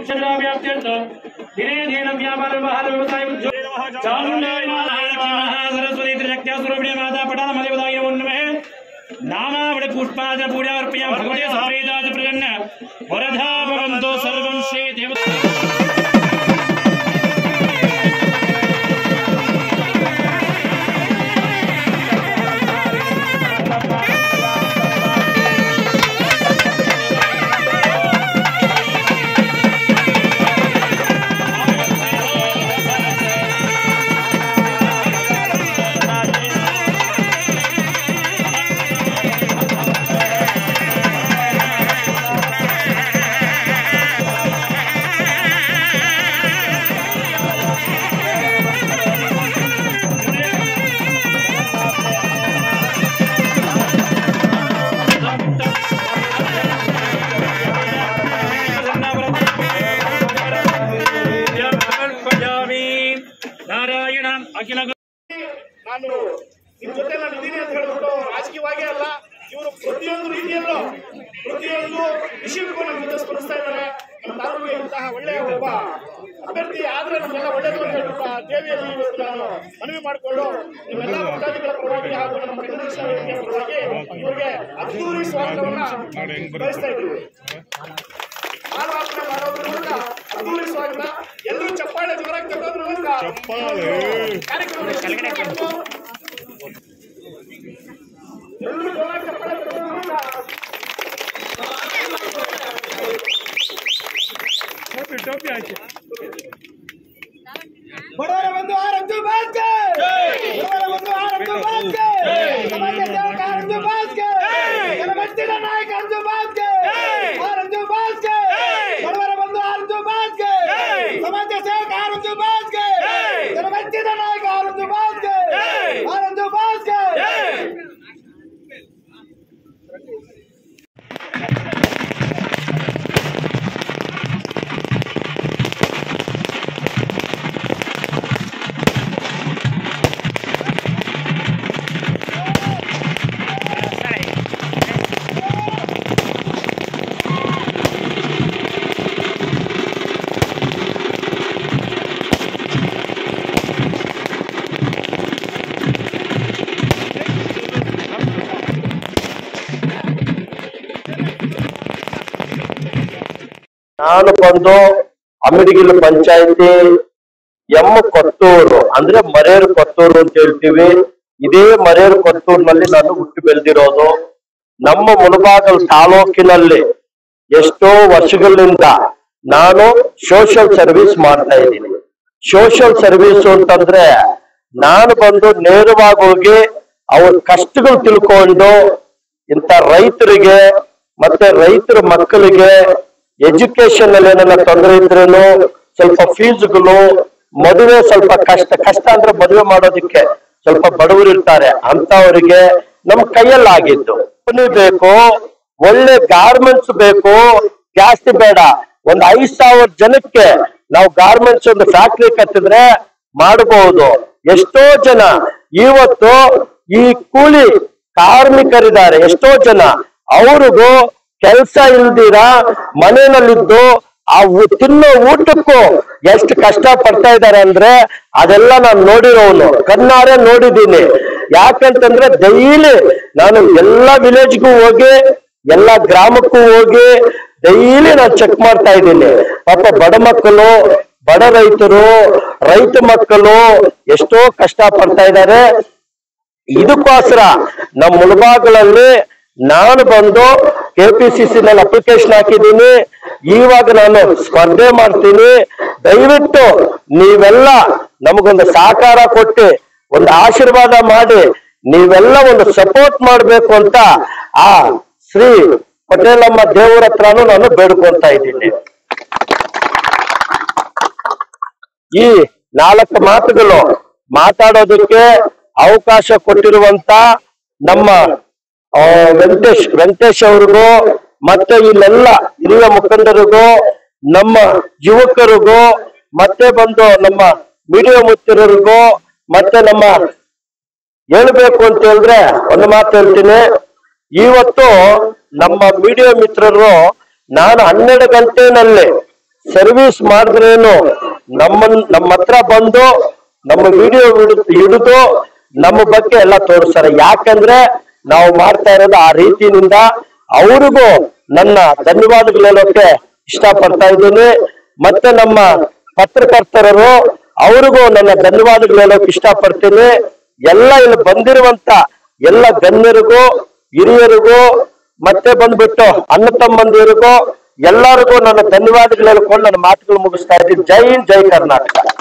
मोक्षव्याप्त्यर्थ दिने दिन व्यापार व्यवहार व्यवसाय उद्योग चामुण्डाय नमः सरस्वती त्रिशक्त्या स्वरूपिणे माता पठान मदेवताय नमो नमः नामावళి पुष्पाद पूजा अर्पया भगवते सप्रेदाज प्रजन्न वरधा भवन्तो सर्वं श्री देव ನಾರಾಯಣ ಅಖಿಲ ನಾನು ನಿಮ್ ಜೊತೆ ನಾನು ಇದ್ದೀನಿ ಅಂತ ಹೇಳ್ಬಿಟ್ಟು ರಾಜಕೀಯವಾಗಿ ಅಲ್ಲ ಇವರು ಪ್ರತಿಯೊಂದು ರೀತಿಯಲ್ಲೂ ಪ್ರತಿಯೊಂದು ವಿಷಯಕ್ಕೂ ನಮ್ಮ ಜೊತೆ ಸ್ಪರ್ಧಿಸ್ತಾ ಇದ್ದಾರೆ ನಮ್ಮ ತಾಲೂಕಿಗೆ ಇಂತಹ ಒಳ್ಳೆಯ ಒಬ್ಬ ಅಭ್ಯರ್ಥಿ ಆದ್ರೆ ನಮ್ಗೆಲ್ಲ ಒಳ್ಳೇದು ಅಂತ ಹೇಳ್ಬಿಟ್ಟು ಆ ದೇವಿಯಲ್ಲಿ ಇವತ್ತು ನಾನು ಮನವಿ ಮಾಡಿಕೊಂಡು ನಿಮ್ಮೆಲ್ಲ ಭಕ್ತಾದಿಗಳ ಪರವಾಗಿ ಹಾಗೂ ನಮ್ಮ ಕನ್ನಡ ವೇದಿಕೆಯ ಪರವಾಗಿ ಇವರಿಗೆ ಅದ್ದೂರಿ ಸ್ವಾಗತವನ್ನ ಬಯಸ್ತಾ ಇದ್ದೀವಿ ಮಾನವಾರ್ಪಣೆ ಮಾಡೋದ್ರ ಮೂಲಕ ಅದ್ದೂರಿ ಸ್ವಾಗತ ಎಲ್ಲರೂ ಚಪ್ಪಾಳೆ ಜೋರಾಗಿ ತಗೋದ್ರ ಮೂಲಕ ಕಾರ್ಯಕ್ರಮ ಎಲ್ಲರೂ ಜೋರಾಗಿ ಚಪ್ಪಾಳೆ ತಗೋದ್ರ ಮೂಲಕ ಬಡವರ ಬಂಧು ಆರ್ ಅಂಜು ಬಾಸ್ಗೆ ಬಡವರ ಬಂಧು ಆರ್ ಅಂಜು ಬಾಸ್ಗೆ ಸಮಾಜ ಸೇವಕ ಆರ್ ಅಂಜು ಬಾಸ್ಗೆ ಜನಮೆಚ್ಚಿನ ನಾಯಕ ಅಂಜು ಬಾಸ್ಗೆ ಆರ್ ಅಂಜು ಬಾಸ್ಗೆ ಬಡವರ ಬಂಧು ಆರ್ ಅಂಜು ಬಾಸ್ಗೆ ಸಮಾಜ ಸೇವಕ ಆರ್ ಅಂಜು ಬಾಸ್ಗೆ ಜನಮೆಚ್ಚಿನ ನಾಯಕ ಆರ್ ಅಂಜು ಬಾಸ್ಗೆ ಆರ್ ಅಂಜು ಬಾಸ್ಗೆ ನಾನು ಬಂದು ಅಮಿಡಿಗಿಲು ಪಂಚಾಯತಿ ಎಂ ಕೊಟ್ಟೂರು ಅಂದ್ರೆ ಮರೇರು ಕೊಟ್ಟೂರು ಅಂತ ಹೇಳ್ತೀವಿ ಇದೇ ಮರೇರು ಕೊಟ್ಟೂರಿನಲ್ಲಿ ನಾನು ಹುಟ್ಟಿ ಬೆಳೆದಿರೋದು ನಮ್ಮ ಮುಳಬಾಗಲ್ ತಾಲೂಕಿನಲ್ಲಿ ಎಷ್ಟೋ ವರ್ಷಗಳಿಂದ ನಾನು ಸೋಷಿಯಲ್ ಸರ್ವಿಸ್ ಮಾಡ್ತಾ ಇದ್ದೀನಿ ಸೋಷಿಯಲ್ ಸರ್ವಿಸ್ ಅಂತಂದ್ರೆ ನಾನು ಬಂದು ನೇರವಾಗಿ ಹೋಗಿ ಅವ್ರ ಕಷ್ಟಗಳು ತಿಳ್ಕೊಂಡು ಇಂಥ ರೈತರಿಗೆ ಮತ್ತೆ ರೈತರ ಮಕ್ಕಳಿಗೆ ಎಜುಕೇಶನ್ ಅಲ್ಲಿ ಏನೆಲ್ಲ ತೊಂದರೆ ಇದ್ರೂ ಸ್ವಲ್ಪ ಫೀಸ್ಗಳು ಮದುವೆ ಸ್ವಲ್ಪ ಕಷ್ಟ ಕಷ್ಟ ಅಂದ್ರೆ ಮದುವೆ ಮಾಡೋದಕ್ಕೆ ಸ್ವಲ್ಪ ಬಡವರು ಇರ್ತಾರೆ ಅಂತವರಿಗೆ ನಮ್ ಕೈಯಲ್ಲಾಗಿದ್ದು ಕಂಪನಿ ಬೇಕು ಒಳ್ಳೆ ಗಾರ್ಮೆಂಟ್ಸ್ ಬೇಕು ಜಾಸ್ತಿ ಬೇಡ ಒಂದ್ ಐದ್ ಸಾವಿರ ಜನಕ್ಕೆ ನಾವು ಗಾರ್ಮೆಂಟ್ಸ್ ಒಂದು ಫ್ಯಾಕ್ಟ್ರಿ ಕಟ್ಟಿದ್ರೆ ಮಾಡಬಹುದು ಎಷ್ಟೋ ಜನ ಇವತ್ತು ಈ ಕೂಲಿ ಕಾರ್ಮಿಕರಿದ್ದಾರೆ ಎಷ್ಟೋ ಜನ ಅವ್ರಿಗೂ ಕೆಲಸ ಇಲ್ದಿರ ಮನೆಯಲ್ಲಿದ್ದು ಆ ಊ- ತಿನ್ನೋ ಊಟಕ್ಕೂ ಎಷ್ಟು ಕಷ್ಟ ಪಡ್ತಾ ಇದ್ದಾರೆ ಅಂದ್ರೆ ಅದೆಲ್ಲ ನಾನು ನೋಡಿರೋನು ಕಣ್ಣಾರೆ ನೋಡಿದ್ದೀನಿ ಯಾಕಂತಂದ್ರೆ ಡೈಲಿ ನಾನು ಎಲ್ಲಾ ವಿಲೇಜ್ಗೂ ಹೋಗಿ ಎಲ್ಲಾ ಗ್ರಾಮಕ್ಕೂ ಹೋಗಿ ಡೈಲಿ ನಾನು ಚೆಕ್ ಮಾಡ್ತಾ ಇದ್ದೀನಿ ಪಾಪ ಬಡ ಮಕ್ಕಳು ಬಡ ರೈತರು ರೈತ ಮಕ್ಕಳು ಎಷ್ಟೋ ಕಷ್ಟ ಪಡ್ತಾ ಇದ್ದಾರೆ ಇದಕ್ಕೋಸ್ಕರ ನಮ್ಮ ಮುಳಬಾಗಲಲ್ಲಿ ನಾನು ಬಂದು ಕೆ ಪಿ ಸಿ ಸಿ ನಲ್ಲಿ ಅಪ್ಲಿಕೇಶನ್ ಹಾಕಿದ್ದೀನಿ ಇವಾಗ ನಾನು ಸ್ಪರ್ಧೆ ಮಾಡ್ತೀನಿ ದಯವಿಟ್ಟು ನೀವೆಲ್ಲ ನಮಗೊಂದು ಸಹಕಾರ ಕೊಟ್ಟು ಒಂದು ಆಶೀರ್ವಾದ ಮಾಡಿ ನೀವೆಲ್ಲ ಒಂದು ಸಪೋರ್ಟ್ ಮಾಡಬೇಕು ಅಂತ ಆ ಶ್ರೀ ಪಟೇಲಮ್ಮ ದೇವರ ಹತ್ರನೂ ನಾನು ಬೇಡ್ಕೊಂತ ಇದ್ದೀನಿ ಈ ನಾಲ್ಕು ಮಾತುಗಳು ಮಾತಾಡೋದಕ್ಕೆ ಅವಕಾಶ ಕೊಟ್ಟಿರುವಂತ ನಮ್ಮ ಆ, ವೆಂಕಟೇಶ್ ವೆಂಕಟೇಶ್ ಅವ್ರಿಗೂ ಮತ್ತೆ ಇಲ್ಲೆಲ್ಲ ಹಿರಿಯ ಮುಖಂಡರಿಗೂ ನಮ್ಮ ಯುವಕರಿಗೂ ಮತ್ತೆ ಬಂದು ನಮ್ಮ ಮೀಡಿಯಾ ಮುತ್ತಿರರಿಗೂ ಮತ್ತೆ ನಮ್ಮ ಹೇಳ್ಬೇಕು ಅಂತ ಹೇಳಿದ್ರೆ ಒಂದು ಮಾತು ಹೇಳ್ತೀನಿ ಇವತ್ತು ನಮ್ಮ ಮೀಡಿಯಾ ಮಿತ್ರರು ನಾನು ಹನ್ನೆರಡು ಗಂಟೆನಲ್ಲಿ ಸರ್ವಿಸ್ ಮಾಡಿದ್ರೇನು ನಮ್ಮನ್ ನಮ್ಮ ಹತ್ರ ಬಂದು ನಮ್ಮ ವಿಡಿಯೋ ಹಿಡಿದು ನಮ್ಮ ಬಗ್ಗೆ ಎಲ್ಲ ತೋರಿಸ್ತಾರೆ ಯಾಕಂದ್ರೆ ನಾವು ಮಾಡ್ತಾ ಇರೋದು ಆ ರೀತಿನಿಂದ ಅವ್ರಿಗೂ ನನ್ನ ಧನ್ಯವಾದಗಳು ಹೇಳೋಕೆ ಇಷ್ಟಪಡ್ತಾ ಇದ್ದೀನಿ ಮತ್ತೆ ನಮ್ಮ ಪತ್ರಕರ್ತರರು ಅವ್ರಿಗೂ ನನ್ನ ಧನ್ಯವಾದಗಳು ಹೇಳೋಕೆ ಇಷ್ಟಪಡ್ತೀನಿ ಎಲ್ಲ ಇಲ್ಲಿ ಬಂದಿರುವಂತ ಎಲ್ಲ ಗಣ್ಯರಿಗೂ ಹಿರಿಯರಿಗೂ ಮತ್ತೆ ಬಂದ್ಬಿಟ್ಟು ಅಣ್ಣ ತಮ್ಮಂದಿರಿಗೂ ಎಲ್ಲರಿಗೂ ನನ್ನ ಧನ್ಯವಾದಗಳು ಹೇಳ್ಕೊಂಡು ನನ್ನ ಮಾತುಗಳು ಮುಗಿಸ್ತಾ ಇದ್ದೀನಿ ಜೈ ಹಿಂದ್ ಜೈ ಕರ್ನಾಟಕ